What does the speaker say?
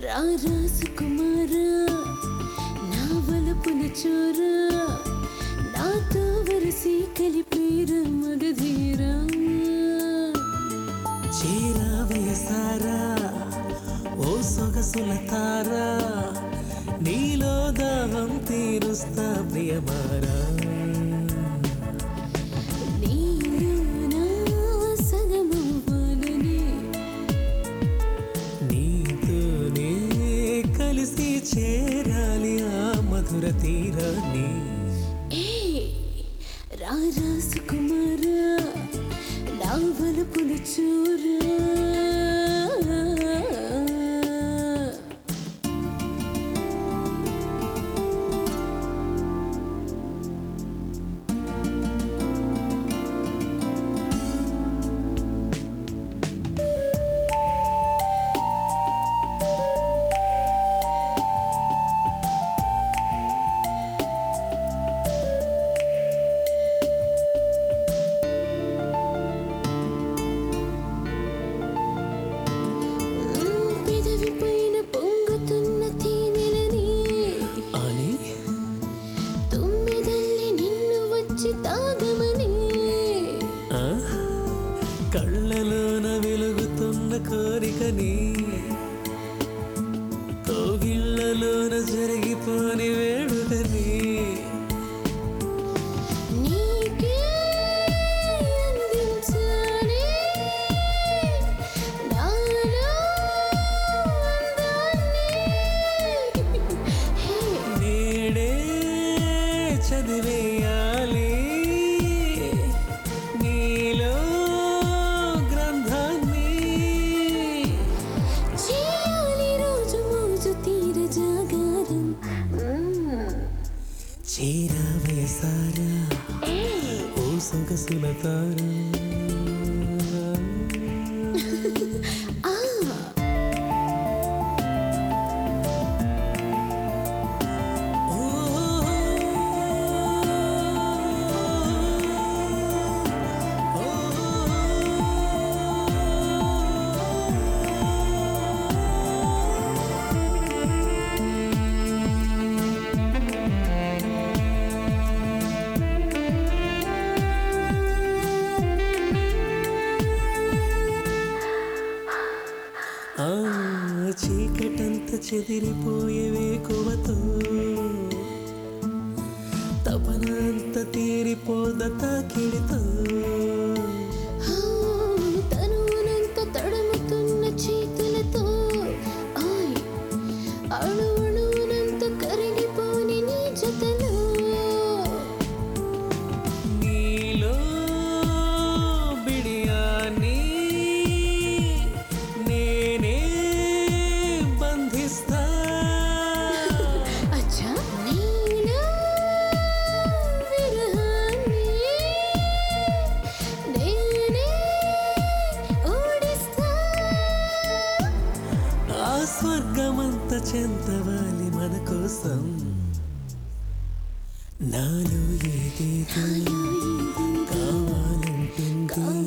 రా రాసుకుమారా నా వలపుల చోరా నాతో వరసి కలిపేర మగధీరా చేరా వయసారా ఓ సొగసుల తారా నీలో దాహం తీరుస్తా ప్రియమారా నీలో నా సగమవ్వాలని నీతోనే కలిసి చేరాలి ఆ మధుర తీరాన్ని ఏ రా రాసుకుమారా నా వలపుల చోరా పెదవి పైన పొంగుతున్న తేనెలని అని తొమ్మిదల్లి నిన్ను వచ్చి తాగమని ఆ? కళ్ళలోన వెలుగుతున్న కోరికని కోగిళ్ళలోన జరిగిపోని వేడుకని నీకే అందించాలి నాలో అందాన్ని. హే, నేడే చదివేయాలి నీలో గ్రంథాన్ని చేయాలి రోజు మోజు తీర జాగారం మ్మ్. చీరా వయసారా ఓ సొగసుల తారా ఆ ఆ చీకటంత చెదిరిపోయేవే కువతో తపనంత తీరిపోద తాకిడితో ఆ, తనువునంత తడుముతున్న చేతులతో ఆయ్ అణు అణువునంత కరిగిపోని నీ జతలో నీలో బిడియాన్ని నేనే బంధిస్తా అచ్చా నీలో విరహాన్ని నేనే ఓడిస్తా ఆ స్వర్గమంత చెంతవాలి మన కోసం నాలో ఏదేదో కావాలంటుంది